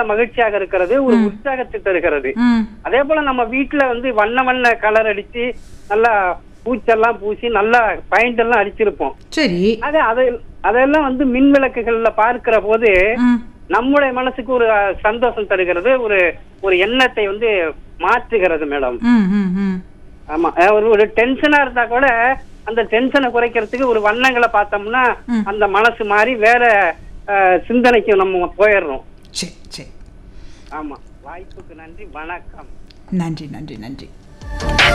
மகிழ்ச்சியாக இருக்கிறது ஒரு உற்சாகத்தை தருகிறது ம் அதே போல நம்ம வீட்டுல வந்து வண்ண வண்ண கலர் அடிச்சு நல்லா பூச்செல்லாம் பூசி நல்லா பெயிண்ட் எல்லாம் அடிச்சிருப்போம் சரி அது அதை அதெல்லாம் வந்து மின் விளக்குகள்ல பார்க்கிற போது ம் நம்முடைய மனசுக்கு ஒரு அஹ், சந்தோஷம் தருகிறது ஒரு ஒரு எண்ணத்தை வந்து மாற்றுகிறது மேடம் ம் ம் ம் ஆமா அஹ், ஒரு ஒரு டென்ஷனா இருந்தா கூட அந்த டென்ஷனை குறைக்கிறதுக்கு ஒரு வண்ணங்களை பார்த்தோம்னா ம். அந்த மனசு மாறி வேற அஹ், சிந்தனைக்கு நம்ம போயிடுறோம் சரி சரி ஆமா வாய்ப்புக்கு நன்றி வணக்கம் நன்றி நன்றி நன்றி